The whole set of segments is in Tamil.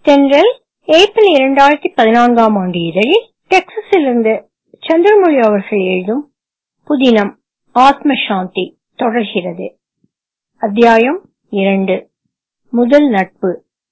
தென்றல் ஏப்ரல் இரண்டாயிரத்தி பதினான்காம் ஆண்டு இதழில் டெக்சஸிலிருந்து சந்திரமொழி அவர்கள் எழுதும் புதினம் ஆத்ம சாந்தி தொடர்கிறது அத்தியாயம் இரண்டு முதல் நட்பு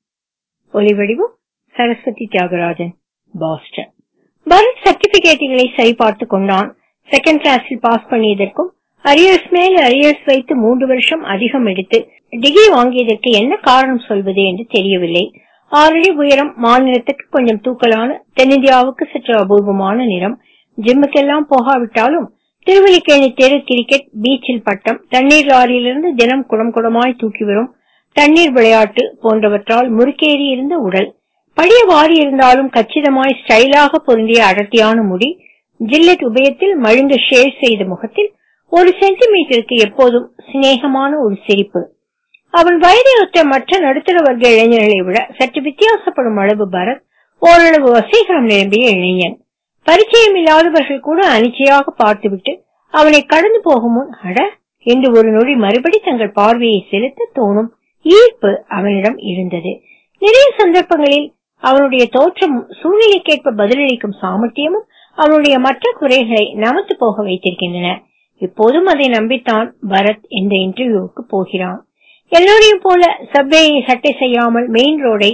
ஒலிவடிவம் சரஸ்வதி தியாகராஜன் பாஸ்டன் பரத் சர்டிபிகேட்டுகளை சரிபார்த்து கொண்டான் செகண்ட் கிளாஸில் பாஸ் பண்ணியதற்கும் அரியர்ஸ் மேல் அரியர்ஸ் வைத்து மூன்று வருஷம் அதிகம் எடுத்து டிகிரி வாங்கியதற்கு என்ன காரணம் சொல்வது என்று தெரியவில்லை ஆறடி உயரம் மாநிலத்துக்கு கொஞ்சம் தூக்கலான தென்னிந்தியாவுக்கு சற்று அபூர்வமான நிறம் ஜிம்முக்கெல்லாம் போகாவிட்டாலும் திருவல்லிக்கேணி தெரு கிரிக்கெட் பீச்சில் பட்டம் தண்ணீர் லாரியிலிருந்து தினம் குடம் குடமாய் தூக்கி வரும் தண்ணீர் விளையாட்டு போன்றவற்றால் முறுக்கேறி இருந்த உடல் படிய வாரி இருந்தாலும் கச்சிதமாய் ஸ்டைலாக பொருந்திய அடர்த்தியான முடி ஜில்லட் உபயத்தில் மழுங்க ஷேவ் செய்த முகத்தில் ஒரு சென்டிமீட்டருக்கு எப்போதும் சிநேகமான ஒரு சிரிப்பு அவன் வயதை ஒத்த மற்ற நடுத்தர வர்க்க இளைஞர்களை விட சற்று வித்தியாசப்படும் அளவு பரத் ஓரளவு வசீகரம் நிரம்பிய இளைஞன் பரிச்சயம் இல்லாதவர்கள் கூட அனிச்சையாக பார்த்துவிட்டு அவனை கடந்து போகும் முன் அட என்று ஒரு நொடி மறுபடி தங்கள் பார்வையை செலுத்த தோணும் ஈர்ப்பு அவனிடம் இருந்தது நிறைய சந்தர்ப்பங்களில் அவனுடைய தோற்றமும் சூழ்நிலைக்கேற்ப பதிலளிக்கும் சாமர்த்தியமும் அவனுடைய மற்ற குறைகளை நமத்து போக வைத்திருக்கின்றன இப்போதும் அதை நம்பித்தான் பரத் இந்த இன்டர்வியூவுக்கு போகிறான் எல்லோரையும் போல சப்வேயை சட்டை செய்யாமல் மெயின் ரோடை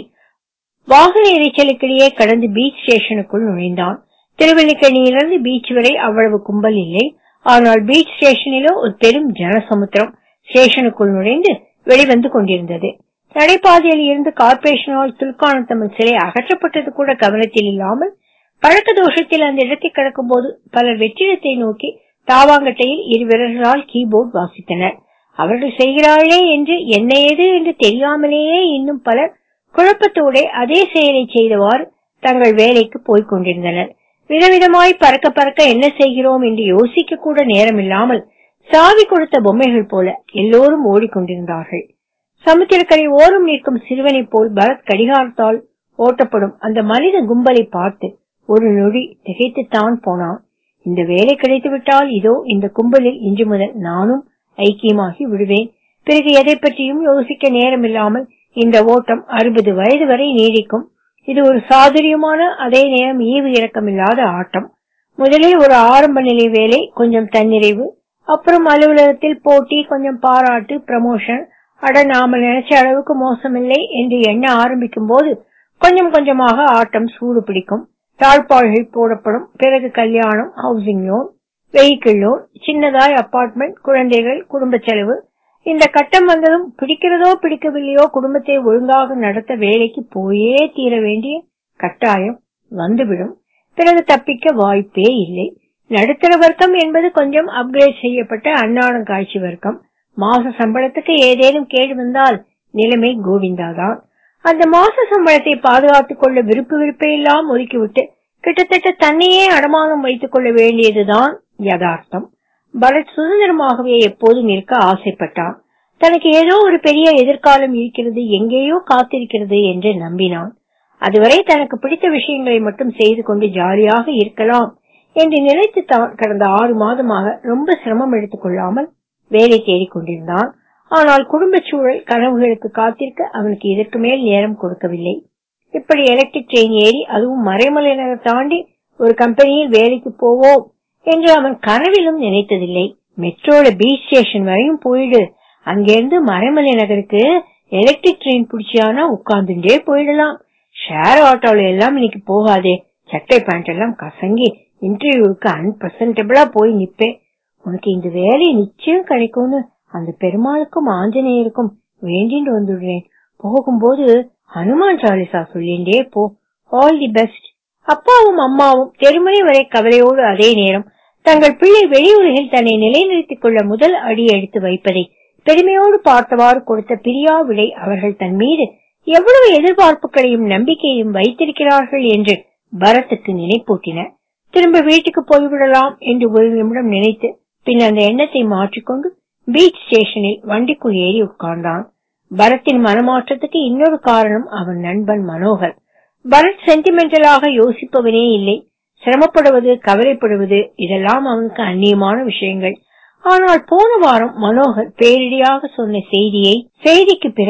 வாகன இறைச்சலுக்கிடையே கடந்து பீச் ஸ்டேஷனுக்குள் நுழைந்தான் திருவல்லிக்கணியிலிருந்து பீச் வரை அவ்வளவு கும்பல் இல்லை ஆனால் பீச் ஸ்டேஷனிலோ ஒரு பெரும் ஜனசமுத்திரம் ஸ்டேஷனுக்குள் நுழைந்து வெளிவந்து கொண்டிருந்தது நடைபாதையில் இருந்து கார்பரேஷனால் துல்கானத்தம்மன் சிலை அகற்றப்பட்டது கூட கவனத்தில் இல்லாமல் பழக்க தோஷத்தில் அந்த இடத்தை கடக்கும் போது பலர் வெற்றிடத்தை நோக்கி தாவாங்கட்டையில் இரு விரல்களால் கீபோர்ட் வாசித்தனர் அவர்கள் செய்கிறார்களே என்று என்ன ஏது என்று தெரியாமலேயே இன்னும் பலர் குழப்பத்தோட அதே செயலை செய்தவாறு தங்கள் வேலைக்கு போய்க் கொண்டிருந்தனர் விதவிதமாய் பறக்க பறக்க என்ன செய்கிறோம் என்று யோசிக்க கூட நேரமில்லாமல் சாவி கொடுத்த பொம்மைகள் போல எல்லோரும் ஓடிக்கொண்டிருந்தார்கள் சமுத்திரக்கரை ஓரம் நிற்கும் சிறுவனை போல் பரத் கடிகாரத்தால் ஓட்டப்படும் அந்த மனித கும்பலை பார்த்து ஒரு நொடி திகைத்துத்தான் போனான் இந்த வேலை கிடைத்துவிட்டால் இதோ இந்த கும்பலில் இன்று முதல் நானும் ஐக்கியமாகி விடுவேன் பிறகு எதை பற்றியும் யோசிக்க நேரமில்லாமல் இந்த ஓட்டம் அறுபது வயது வரை நீடிக்கும் இது ஒரு சாதுரியமான அதே நேரம் ஈவு இறக்கமில்லாத ஆட்டம் முதலே ஒரு ஆரம்ப நிலை வேலை கொஞ்சம் தன்னிறைவு அப்புறம் அலுவலகத்தில் போட்டி கொஞ்சம் பாராட்டு ப்ரமோஷன் அட நாம நினைச்ச அளவுக்கு மோசமில்லை என்று எண்ண ஆரம்பிக்கும் போது கொஞ்சம் கொஞ்சமாக ஆட்டம் சூடு பிடிக்கும் தாழ்பாள்கள் போடப்படும் பிறகு கல்யாணம் ஹவுசிங் லோன் வெஹிக்கிள் லோன் சின்னதாய் அபார்ட்மெண்ட் குழந்தைகள் குடும்ப செலவு இந்த கட்டம் வந்ததும் பிடிக்கிறதோ பிடிக்கவில்லையோ குடும்பத்தை ஒழுங்காக நடத்த வேலைக்கு போயே தீர வேண்டிய கட்டாயம் வந்துவிடும் பிறகு தப்பிக்க வாய்ப்பே இல்லை நடுத்தர வர்க்கம் என்பது கொஞ்சம் அப்கிரேட் செய்யப்பட்ட அன்னாடம் காட்சி வர்க்கம் மாச சம்பளத்துக்கு ஏதேனும் கேடு வந்தால் நிலைமை கோவிந்தாதான் அந்த மாச சம்பளத்தை பாதுகாத்துக் கொள்ள விருப்பு விருப்பை எல்லாம் ஒதுக்கிவிட்டு கிட்டத்தட்ட தன்னையே அடமானம் வைத்துக் கொள்ள வேண்டியதுதான் யதார்த்தம் பரத் சுதந்திரமாகவே எப்போதும் இருக்க ஆசைப்பட்டான் தனக்கு ஏதோ ஒரு பெரிய எதிர்காலம் இருக்கிறது எங்கேயோ காத்திருக்கிறது என்று நம்பினான் அதுவரை தனக்கு பிடித்த விஷயங்களை மட்டும் செய்து கொண்டு ஜாலியாக இருக்கலாம் என்று நினைத்து தான் கடந்த ஆறு மாதமாக ரொம்ப சிரமம் எடுத்துக் கொள்ளாமல் வேலை தேடிக் கொண்டிருந்தான் ஆனால் குடும்ப சூழல் கனவுகளுக்கு காத்திருக்க அவனுக்கு இதற்கு மேல் நேரம் கொடுக்கவில்லை இப்படி எலக்ட்ரிக் ட்ரெயின் ஏறி அதுவும் மறைமலை நகர் தாண்டி ஒரு கம்பெனியில் வேலைக்கு போவோம் என்று அவன் கனவிலும் நினைத்ததில்லை மெட்ரோல பீச் ஸ்டேஷன் வரையும் போயிடு அங்கிருந்து மறைமலை நகருக்கு எலக்ட்ரிக் ட்ரெயின் பிடிச்சியானா உட்கார்ந்துட்டே போயிடலாம் ஷேர் ஆட்டோல எல்லாம் இன்னைக்கு போகாதே சட்டை பேண்ட் எல்லாம் கசங்கி இன்டர்வியூக்கு அன்பிரசன்டபிளா போய் நிப்பேன் உனக்கு இந்த வேலை நிச்சயம் கிடைக்கும்னு அந்த பெருமாளுக்கும் ஆஞ்சநேயருக்கும் வேண்டிட்டு வந்துடுறேன் போகும்போது ஹனுமான் சாலிசா சொல்லிண்டே போ ஆல் தி பெஸ்ட் அப்பாவும் அம்மாவும் தெருமுனை வரை கவலையோடு அதே நேரம் தங்கள் பிள்ளை வெளியுலகில் தன்னை நிலைநிறுத்திக் கொள்ள முதல் அடி எடுத்து வைப்பதை பெருமையோடு பார்த்தவாறு கொடுத்த பிரியா விடை அவர்கள் தன் மீது எவ்வளவு எதிர்பார்ப்புகளையும் நம்பிக்கையும் வைத்திருக்கிறார்கள் என்று பரத்துக்கு நினைப்பூட்டின திரும்ப வீட்டுக்கு போய்விடலாம் என்று ஒரு நிமிடம் நினைத்து பின் அந்த எண்ணத்தை மாற்றிக்கொண்டு பீச் ஸ்டேஷனில் வண்டிக்குள் ஏறி உட்கார்ந்தான் பரத்தின் மனமாற்றத்துக்கு இன்னொரு காரணம் அவன் நண்பன் மனோகர் பரத் சென்டிமெண்டலாக யோசிப்பவனே இல்லை சிரமப்படுவது கவலைப்படுவது இதெல்லாம் அவனுக்கு அந்நியமான விஷயங்கள் ஆனால் போன வாரம் மனோகர் பேரிடியாக சொன்ன செய்தியை செய்திக்கு பிறகு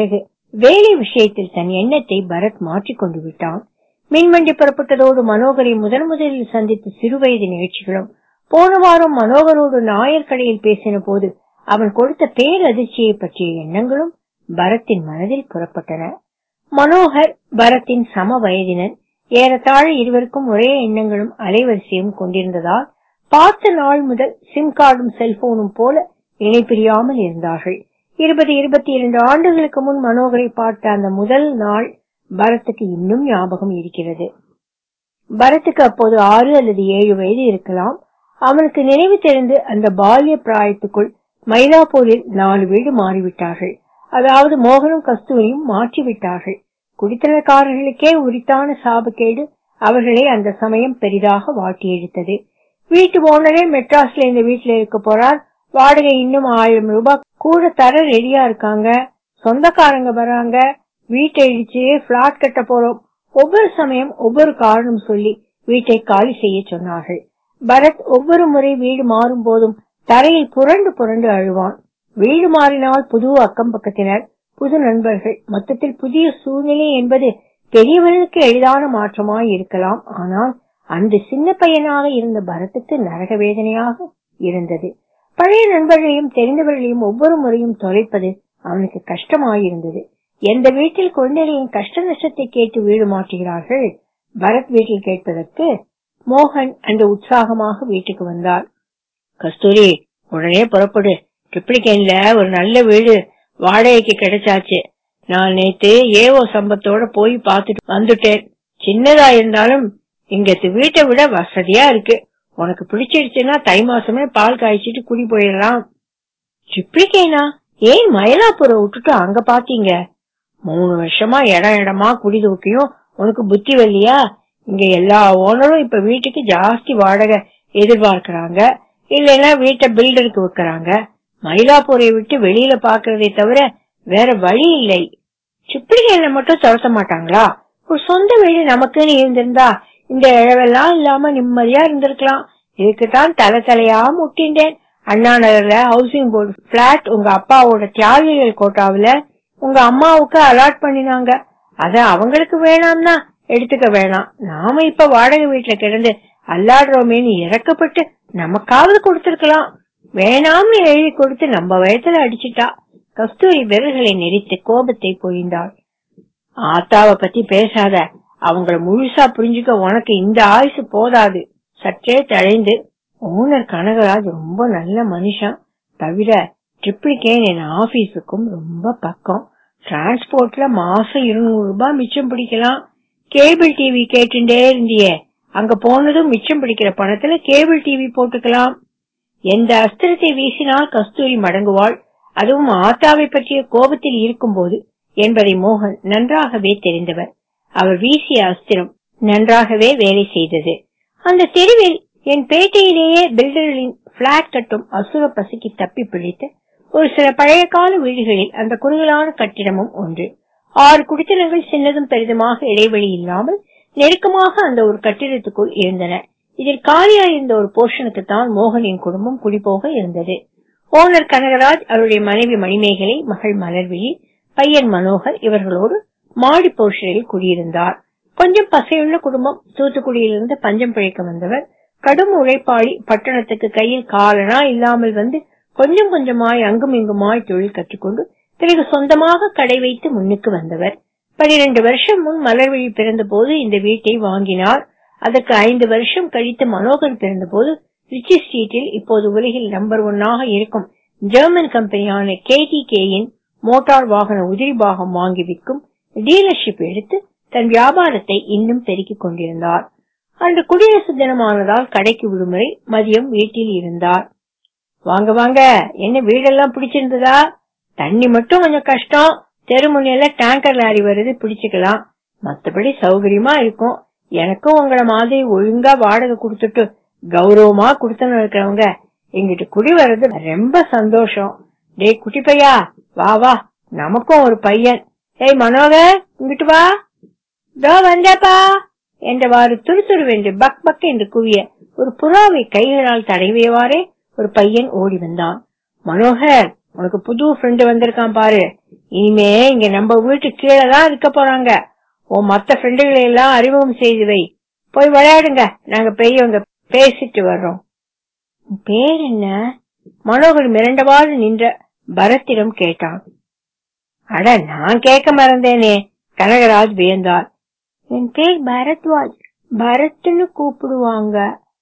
வேலை விஷயத்தில் தன் எண்ணத்தை பரத் மாற்றிக் கொண்டு விட்டான் மின்வண்டி புறப்பட்டதோடு மனோகரை முதன் முதலில் சந்தித்த சிறுவயது நிகழ்ச்சிகளும் போன வாரம் மனோகரோடு நாயர் கடையில் பேசின போது அவன் கொடுத்த பேரதிர்ச்சியை பற்றிய எண்ணங்களும் பரத்தின் மனதில் புறப்பட்டன மனோகர் பரத்தின் சம வயதினர் ஏறத்தாழ இருவருக்கும் ஒரே எண்ணங்களும் அலைவரிசையும் கொண்டிருந்ததால் பார்த்த நாள் முதல் சிம் கார்டும் செல்போனும் போல இணை பிரியாமல் இருந்தார்கள் இருபது இருபத்தி இரண்டு ஆண்டுகளுக்கு முன் மனோகரை பார்த்த அந்த முதல் நாள் பரத்துக்கு இன்னும் ஞாபகம் இருக்கிறது பரத்துக்கு அப்போது ஆறு அல்லது ஏழு வயது இருக்கலாம் அவனுக்கு நினைவு தெரிந்து அந்த பால்ய பிராயத்துக்குள் மயிலாப்பூரில் நாலு வீடு மாறிவிட்டார்கள் அதாவது மோகனும் கஸ்தூரியும் மாற்றிவிட்டார்கள் குடித்தனக்காரர்களுக்கே உரித்தான சாபக்கேடு அவர்களை அந்த சமயம் பெரிதாக வாட்டி எடுத்தது வீட்டு ஓனரே மெட்ராஸ்ல இந்த வீட்டுல இருக்க போறார் வாடகை இன்னும் ஆயிரம் ரூபாய் கூட தர ரெடியா இருக்காங்க சொந்தக்காரங்க வராங்க வீட்டை இடிச்சு பிளாட் கட்ட போறோம் ஒவ்வொரு சமயம் ஒவ்வொரு காரணம் சொல்லி வீட்டை காலி செய்ய சொன்னார்கள் பரத் ஒவ்வொரு முறை வீடு மாறும் போதும் தரையில் புரண்டு புரண்டு அழுவான் வீடு மாறினால் புது அக்கம் பக்கத்தினர் புது நண்பர்கள் மொத்தத்தில் புதிய சூழ்நிலை என்பது பெரியவர்களுக்கு எளிதான மாற்றமாய் இருக்கலாம் ஆனால் அந்த சின்ன பையனாக இருந்த பரத்துக்கு நரக வேதனையாக இருந்தது பழைய நண்பர்களையும் தெரிந்தவர்களையும் ஒவ்வொரு முறையும் தொலைப்பது அவனுக்கு கஷ்டமாயிருந்தது எந்த வீட்டில் குழந்தைகளின் கஷ்ட நஷ்டத்தை கேட்டு வீடு மாற்றுகிறார்கள் பரத் வீட்டில் கேட்பதற்கு மோகன் அந்த உற்சாகமாக வீட்டுக்கு வந்தார் கஸ்தூரி உடனே புறப்படு ட்ரிப்ளிகேன்ல ஒரு நல்ல வீடு வாடகைக்கு கிடைச்சாச்சு நான் நேத்து ஏஓ சம்பத்தோட போய் பார்த்துட்டு வந்துட்டேன் சின்னதா இருந்தாலும் இங்க வீட்டை விட வசதியா இருக்கு உனக்கு பிடிச்சிருச்சுன்னா தை மாசமே பால் காய்ச்சிட்டு குடி போயிடலாம் ட்ரிப்ளிகேனா ஏன் மயிலாப்பூரை விட்டுட்டு அங்க பாத்தீங்க மூணு வருஷமா இடம் இடமா குடி தூக்கியும் உனக்கு புத்தி வரலையா இங்க எல்லா ஓனரும் இப்ப வீட்டுக்கு ஜாஸ்தி வாடகை எதிர்பார்க்கறாங்க இல்லைன்னா வீட்டை பில்டருக்கு விற்கிறாங்க மயிலாப்பூரை விட்டு வெளியில பாக்குறதை தவிர வேற வழி இல்லை சிப்பிடிகளை மட்டும் துரத்த மாட்டாங்களா ஒரு சொந்த வீடு நமக்குன்னு இருந்திருந்தா இந்த இழவெல்லாம் இல்லாம நிம்மதியா இருந்திருக்கலாம் இதுக்குதான் தலை தலையா முட்டின்றேன் அண்ணா நகர்ல ஹவுசிங் போர்டு பிளாட் உங்க அப்பாவோட தியாகிகள் கோட்டாவுல உங்க அம்மாவுக்கு அலாட் பண்ணினாங்க அத அவங்களுக்கு வேணாம்னா எடுத்துக்க வேணாம் நாம இப்ப வாடகை வீட்டுல கிடந்து அல்லாடுறோமேன்னு இறக்கப்பட்டு நமக்காவது கொடுத்திருக்கலாம் வேணாம்னு எழுதி கொடுத்து நம்ம வயத்துல அடிச்சிட்டா கஸ்தூரி விரல்களை நெறித்து கோபத்தை பொழிந்தாள் ஆத்தாவ பத்தி பேசாத அவங்கள முழுசா புரிஞ்சுக்க உனக்கு இந்த ஆயுசு போதாது சற்றே தழைந்து ஓனர் கனகராஜ் ரொம்ப நல்ல மனுஷன் தவிர ட்ரிப்ளிகேன் என் ஆபீஸுக்கும் ரொம்ப பக்கம் டிரான்ஸ்போர்ட்ல மாசம் இருநூறு ரூபாய் மிச்சம் பிடிக்கலாம் கேபிள் டிவி கேட்டுட்டே இருந்தியே அங்க போனதும் மிச்சம் பிடிக்கிற பணத்துல கேபிள் டிவி போட்டுக்கலாம் எந்த அஸ்திரத்தை வீசினால் கஸ்தூரி மடங்குவாள் அதுவும் ஆத்தாவை பற்றிய கோபத்தில் இருக்கும்போது என்பதை மோகன் நன்றாகவே தெரிந்தவர் அவர் வீசிய அஸ்திரம் நன்றாகவே வேலை செய்தது அந்த தெருவில் என் பேட்டையிலேயே பில்டர்களின் பிளாட் கட்டும் அசுர பசிக்கு தப்பி பிடித்த ஒரு சில பழைய கால வீடுகளில் அந்த குறுகலான கட்டிடமும் ஒன்று ஆறு குடித்தனங்கள் சின்னதும் பெரிதுமாக இடைவெளி இல்லாமல் நெருக்கமாக அந்த ஒரு கட்டிடத்துக்குள் இருந்தன இதில் காலியா இருந்த ஒரு போர்ஷனுக்கு தான் மோகனின் குடும்பம் குடிபோக இருந்தது ஓனர் கனகராஜ் அவருடைய மனைவி மணிமேகலை மகள் மலர்விழி பையன் மனோகர் இவர்களோடு மாடி போர்ஷனில் குடியிருந்தார் கொஞ்சம் பசையுள்ள குடும்பம் தூத்துக்குடியிலிருந்து பஞ்சம் பிழைக்க வந்தவர் கடும் உழைப்பாளி பட்டணத்துக்கு கையில் காலனா இல்லாமல் வந்து கொஞ்சம் கொஞ்சமாய் அங்கும் இங்குமாய் தொழில் கற்றுக்கொண்டு பிறகு சொந்தமாக கடை வைத்து முன்னுக்கு வந்தவர் பனிரெண்டு வருஷம் முன் மலர்விழி பிறந்த போது இந்த வீட்டை வாங்கினார் அதற்கு ஐந்து வருஷம் கழித்து மனோகர் பிறந்த போது ரிச்சி ஸ்ட்ரீட்டில் இப்போது உலகில் நம்பர் ஒன்னாக இருக்கும் ஜெர்மன் கம்பெனியான கேடிகேயின் மோட்டார் வாகன உதிரி பாகம் வாங்கி விற்கும் டீலர்ஷிப் எடுத்து தன் வியாபாரத்தை இன்னும் பெருக்கிக் கொண்டிருந்தார் அன்று குடியரசு தினமானதால் கடைக்கு விடுமுறை மதியம் வீட்டில் இருந்தார் வாங்க வாங்க என்ன வீடெல்லாம் பிடிச்சிருந்ததா தண்ணி மட்டும் கொஞ்சம் கஷ்டம் தெருமுனையில டேங்கர் லாரி வருது பிடிச்சுக்கலாம் மத்தபடி சௌகரியமா இருக்கும் எனக்கும் உங்கள மாதிரி ஒழுங்கா வாடகை கொடுத்துட்டு கௌரவமா கொடுத்தன இருக்கிறவங்க எங்கிட்ட குடி வர்றது ரொம்ப சந்தோஷம் டேய் குட்டி பையா வா வா நமக்கும் ஒரு பையன் ஏய் மனோகர் இங்கிட்டு வா தோ வந்தப்பா என்றவாறு துருதுருவென்று பக் பக் என்று குவிய ஒரு புறாவை கைகளால் தடவியவாறே ஒரு பையன் ஓடி வந்தான் மனோகர் உனக்கு புது ஃப்ரெண்டு வந்திருக்கான் பாரு இனிமே இங்க நம்ம வீட்டு கீழே தான் இருக்க போறாங்க உன் மத்த ஃப்ரெண்டுகளை எல்லாம் அறிமுகம் செய்து வை போய் விளையாடுங்க நாங்க பெரியவங்க பேசிட்டு வர்றோம் உன் பேர் என்ன மனோகர் மிரண்டவாறு நின்ற பரத்திடம் கேட்டான் அட நான் கேட்க மறந்தேனே கனகராஜ் வியந்தார் என் பேர் பரத்வாஜ் பரத்னு கூப்பிடுவாங்க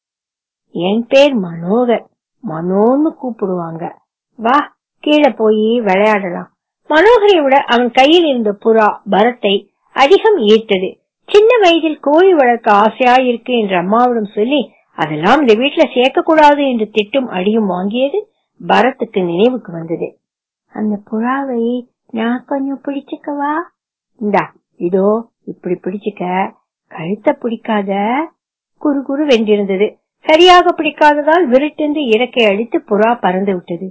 என் பேர் மனோகர் மனோன்னு கூப்பிடுவாங்க வா கீழே போய் விளையாடலாம் மனோகரை விட அவன் கையில் இருந்த புறா பரத்தை அதிகம் ஈர்த்தது சின்ன வயதில் கோழி வளர்க்க ஆசையா இருக்கு என்று அம்மாவிடம் சொல்லி அதெல்லாம் இந்த வீட்டுல சேர்க்க கூடாது என்று திட்டும் அடியும் வாங்கியது பரத்துக்கு நினைவுக்கு வந்தது அந்த புறாவை நான் கொஞ்சம் பிடிச்சுக்கவா இந்தா இதோ இப்படி பிடிச்சுக்க கழுத்தை பிடிக்காத குறு குறு வென்றிருந்தது சரியாக பிடிக்காததால் விருட்டென்று இறக்கை அடித்து புறா பறந்து விட்டது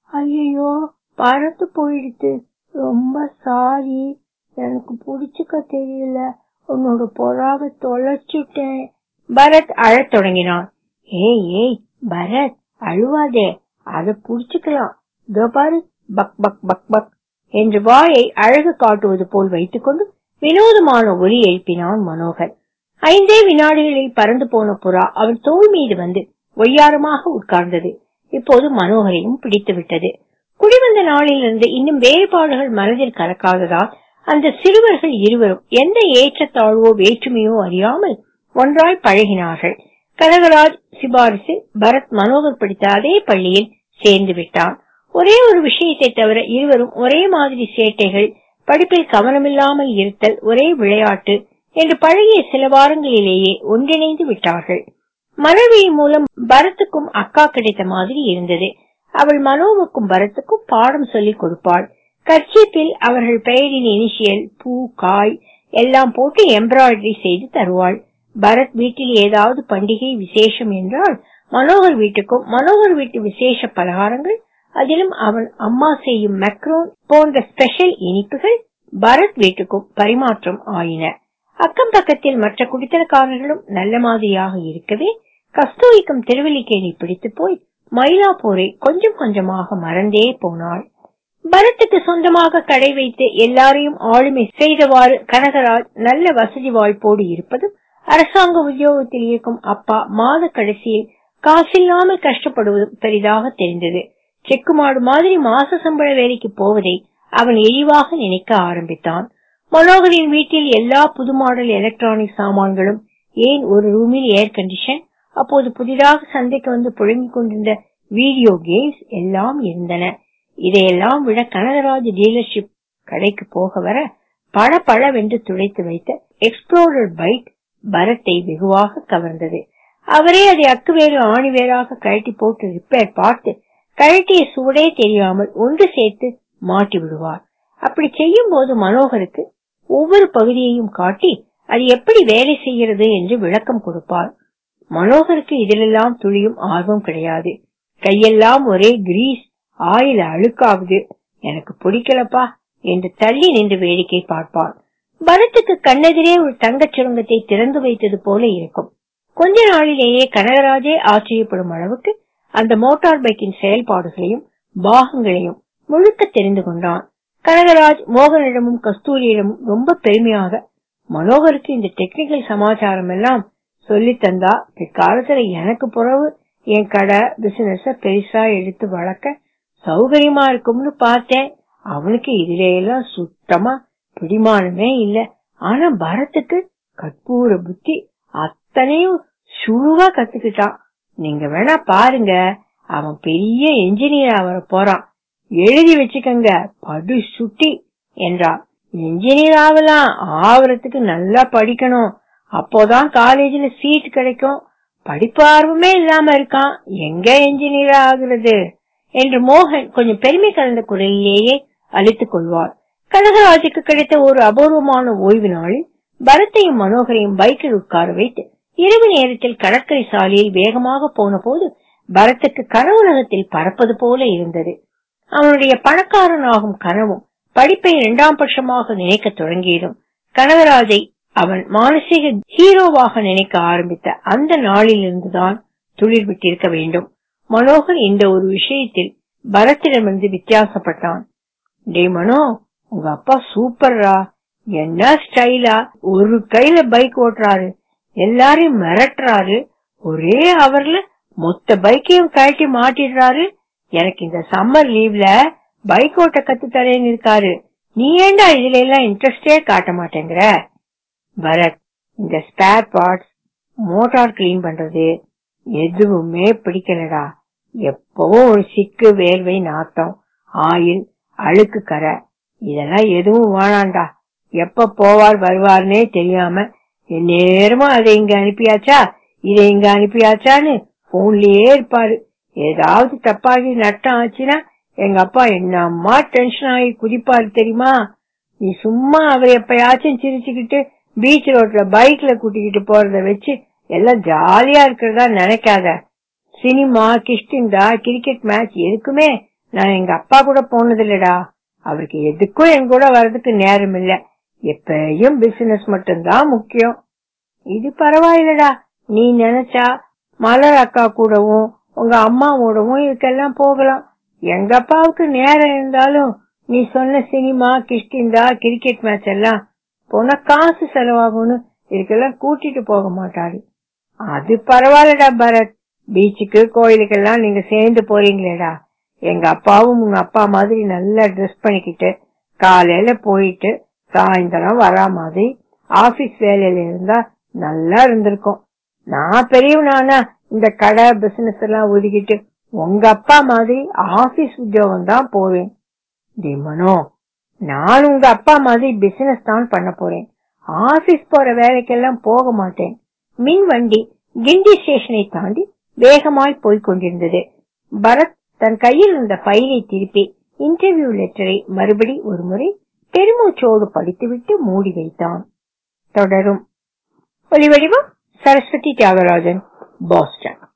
ஐயோ பறந்து போயிடுத்து ரொம்ப சாரி எனக்கு பிடிச்சுக்க தெரியல உன்னோட புறாவை தொலைச்சுட்டேன் பரத் அழத் தொடங்கினான் ஏய் ஏய் பரத் அழுவாதே அத புடிச்சுக்கலாம் இதோ பாரு பக் பக் பக் பக் என்று வாயை அழகு காட்டுவது போல் வைத்துக்கொண்டு வினோதமான ஒலி எழுப்பினான் மனோகர் ஐந்தே வினாடிகளில் பறந்து போன புறா அவன் தோள் மீது வந்து ஒய்யாரமாக உட்கார்ந்தது இப்போது மனோகரையும் பிடித்து விட்டது குடிவந்த நாளிலிருந்து இன்னும் வேறுபாடுகள் மனதில் கலக்காததால் அந்த சிறுவர்கள் இருவரும் எந்த ஏற்றத்தாழ்வோ வேற்றுமையோ அறியாமல் ஒன்றாய் பழகினார்கள் கனகராஜ் சிபாரிசு பரத் மனோகர் படித்த அதே பள்ளியில் சேர்ந்து விட்டான் ஒரே ஒரு விஷயத்தை தவிர இருவரும் ஒரே மாதிரி சேட்டைகள் படிப்பில் கவனமில்லாமல் இருத்தல் ஒரே விளையாட்டு என்று பழகிய சில வாரங்களிலேயே ஒன்றிணைந்து விட்டார்கள் மனைவி மூலம் பரத்துக்கும் அக்கா கிடைத்த மாதிரி இருந்தது அவள் மனோவுக்கும் பரத்துக்கும் பாடம் சொல்லிக் கொடுப்பாள் கர்ச்சீப்பில் அவர்கள் பெயரின் இனிஷியல் பூ காய் எல்லாம் போட்டு எம்ப்ராய்டரி செய்து தருவாள் பரத் வீட்டில் ஏதாவது பண்டிகை விசேஷம் என்றால் மனோகர் வீட்டுக்கும் மனோகர் வீட்டு விசேஷ பலகாரங்கள் அதிலும் அவன் அம்மா செய்யும் மெக்ரோன் போன்ற ஸ்பெஷல் இனிப்புகள் பரத் வீட்டுக்கும் பரிமாற்றம் ஆயின அக்கம் பக்கத்தில் மற்ற குடித்தனக்காரர்களும் நல்ல மாதிரியாக இருக்கவே கஸ்தூரிக்கும் திருவல்லிக்கேணி பிடித்து போய் மயிலாப்பூரை கொஞ்சம் கொஞ்சமாக மறந்தே போனாள் பரத்துக்கு சொந்தமாக கடை வைத்து எல்லாரையும் ஆளுமை செய்தவாறு கனகராஜ் நல்ல வசதி வாய்ப்போடு இருப்பதும் அரசாங்க உத்தியோகத்தில் இருக்கும் அப்பா மாத கடைசியில் காசில்லாமல் கஷ்டப்படுவதும் பெரிதாக தெரிந்தது செக்குமாடு மாதிரி மாச சம்பள வேலைக்கு போவதை அவன் இழிவாக நினைக்க ஆரம்பித்தான் மனோகரின் வீட்டில் எல்லா புது மாடல் எலக்ட்ரானிக் சாமான்களும் ஏன் ஒரு ரூமில் ஏர் கண்டிஷன் அப்போது புதிதாக சந்தைக்கு வந்து புழங்கிக் கொண்டிருந்த வீடியோ கேம்ஸ் எல்லாம் இருந்தன இதையெல்லாம் விட கனகராஜ் டீலர்ஷிப் கடைக்கு போக வர பல பழவென்று துடைத்து வைத்த எக்ஸ்ப்ளோரர் பைக் பரத்தை வெகுவாக கவர்ந்தது அவரே அதை அக்குவேறு ஆணிவேராக கழட்டி போட்டு ரிப்பேர் பார்த்து கழட்டிய சூடே தெரியாமல் ஒன்று சேர்த்து மாட்டி விடுவார் அப்படி செய்யும் போது மனோகருக்கு ஒவ்வொரு பகுதியையும் காட்டி அது எப்படி வேலை செய்கிறது என்று விளக்கம் கொடுப்பார் மனோகருக்கு இதிலெல்லாம் துளியும் ஆர்வம் கிடையாது கையெல்லாம் ஒரே கிரீஸ் ஆயில் அழுக்காகுது எனக்கு பிடிக்கலப்பா என்று தள்ளி நின்று வேடிக்கை பார்ப்பார் பரத்துக்கு கண்ணெதிரே ஒரு தங்கச் சுரங்கத்தை திறந்து வைத்தது போல இருக்கும் கொஞ்ச நாளிலேயே கனகராஜே ஆச்சரியப்படும் அளவுக்கு அந்த மோட்டார் பைக்கின் செயல்பாடுகளையும் பாகங்களையும் முழுக்க தெரிந்து கொண்டான் கனகராஜ் மோகனிடமும் கஸ்தூரியிடமும் ரொம்ப பெருமையாக மனோகருக்கு இந்த டெக்னிக்கல் சமாச்சாரம் எல்லாம் சொல்லி தந்தா பிற்காலத்துல எனக்கு புறவு என் கடை பிசினஸ பெருசா எடுத்து வளர்க்க சௌகரியமா இருக்கும்னு பார்த்தேன் அவனுக்கு இதுல எல்லாம் சுத்தமா பிடிமானமே இல்ல ஆனா பரத்துக்கு கற்பூர புத்தி அத்தனையும் சுழுவா கத்துக்கிட்டான் நீங்க வேணா பாருங்க அவன் பெரிய என்ஜினியரா வர போறான் எழுதி வச்சுக்கங்க படு சுட்டி என்றார் என்ஜினியர் ஆகலாம் ஆவறதுக்கு நல்லா படிக்கணும் அப்போதான் காலேஜ்ல சீட் கிடைக்கும் படிப்பு ஆர்வமே இல்லாம இருக்கான் எங்க என்ஜினியர் ஆகுறது என்று மோகன் கொஞ்சம் பெருமை கலந்த குரலிலேயே அழித்துக் கொள்வார் கனகராஜுக்கு கிடைத்த ஒரு அபூர்வமான ஓய்வு நாளில் பரத்தையும் மனோகரையும் பைக்கில் உட்கார வைத்து இரவு நேரத்தில் கடற்கரை சாலையில் வேகமாக போன போது பரத்துக்கு கனவுலகத்தில் பறப்பது போல இருந்தது அவனுடைய பணக்காரனாகும் கனவும் படிப்பை இரண்டாம் பட்சமாக நினைக்க தொடங்கியதும் கனகராஜை அவன் மானசீக ஹீரோவாக நினைக்க ஆரம்பித்த அந்த நாளிலிருந்துதான் துளிர் விட்டிருக்க வேண்டும் மனோகர் இந்த ஒரு விஷயத்தில் பரத்திடமிருந்து வித்தியாசப்பட்டான் டே மனோ உங்க அப்பா சூப்பர்ரா என்ன ஸ்டைலா ஒரு கையில பைக் ஓட்டுறாரு எல்லாரையும் மிரட்டுறாரு ஒரே அவர்ல மொத்த பைக்கையும் கழட்டி மாட்டிடுறாரு எனக்கு இந்த சம்மர் லீவ்ல பைக் ஓட்ட கத்து தரேன்னு இருக்காரு நீ ஏண்டா இதுல எல்லாம் இன்ட்ரெஸ்டே காட்ட மாட்டேங்கிற பரத் இந்த ஸ்பேர் பார்ட்ஸ் மோட்டார் கிளீன் பண்றது எதுவுமே பிடிக்கலடா எப்பவும் ஒரு சிக்கு வேர்வை நாத்தம் ஆயில் அழுக்கு கரை இதெல்லாம் எதுவும் வேணாண்டா எப்ப போவார் வருவார்னே தெரியாம நேரமா அதை இங்க அனுப்பியாச்சா இதை இங்க அனுப்பியாச்சான்னு போன்லயே இருப்பாரு ஏதாவது தப்பாகி நட்டம் ஆச்சுன்னா எங்க அப்பா என்னம்மா டென்ஷன் ஆகி குதிப்பாரு தெரியுமா நீ சும்மா அவர் எப்பயாச்சும் சிரிச்சுக்கிட்டு பீச் ரோட்ல பைக்ல கூட்டிக்கிட்டு போறத வச்சு எல்லாம் ஜாலியா இருக்கிறதா நினைக்காத சினிமா கிஷ்கிந்தா கிரிக்கெட் மேட்ச் எதுக்குமே நான் எங்க அப்பா கூட போனது இல்லடா அவருக்கு எதுக்கும் என் கூட வர்றதுக்கு நேரம் இல்ல எப்பயும் பிசினஸ் மட்டும்தான் முக்கியம் இது பரவாயில்லடா நீ நினைச்சா மலர் அக்கா கூடவும் உங்க அம்மாவோடவும் இதுக்கெல்லாம் போகலாம் எங்க அப்பாவுக்கு நேரம் இருந்தாலும் நீ சொன்ன சினிமா கிஷ்கிந்தா கிரிக்கெட் மேட்ச் எல்லாம் போனா காசு செலவாகும்னு இதுக்கெல்லாம் கூட்டிட்டு போக மாட்டாரு அது பரவாயில்லடா பரத் பீச்சுக்கு கோயிலுக்கெல்லாம் நீங்க சேர்ந்து போறீங்களேடா எங்க அப்பாவும் உங்க அப்பா மாதிரி நல்லா ட்ரெஸ் பண்ணிக்கிட்டு காலையில போயிட்டு சாயந்தரம் வரா மாதிரி ஆபீஸ் வேலையில இருந்தா நல்லா இருந்திருக்கும் நான் பெரியவனானா இந்த கடை பிசினஸ் எல்லாம் ஒதுக்கிட்டு உங்க அப்பா மாதிரி ஆபீஸ் உத்தியோகம் தான் போவேன் மனோ நான் உங்க அப்பா மாதிரி பிசினஸ் தான் பண்ண போறேன் ஆபீஸ் போற வேலைக்கெல்லாம் போக மாட்டேன் மின் வண்டி கிண்டி ஸ்டேஷனை தாண்டி வேகமாய் போய்க் கொண்டிருந்தது பரத் தன் கையில் இருந்த ஃபைலை திருப்பி இன்டர்வியூ லெட்டரை மறுபடி ஒரு முறை பெருமூச்சோடு படித்துவிட்டு மூடி வைத்தான் தொடரும் ஒலிவடிவம் சரஸ்வதி தியாகராஜன் பாஸ்டன்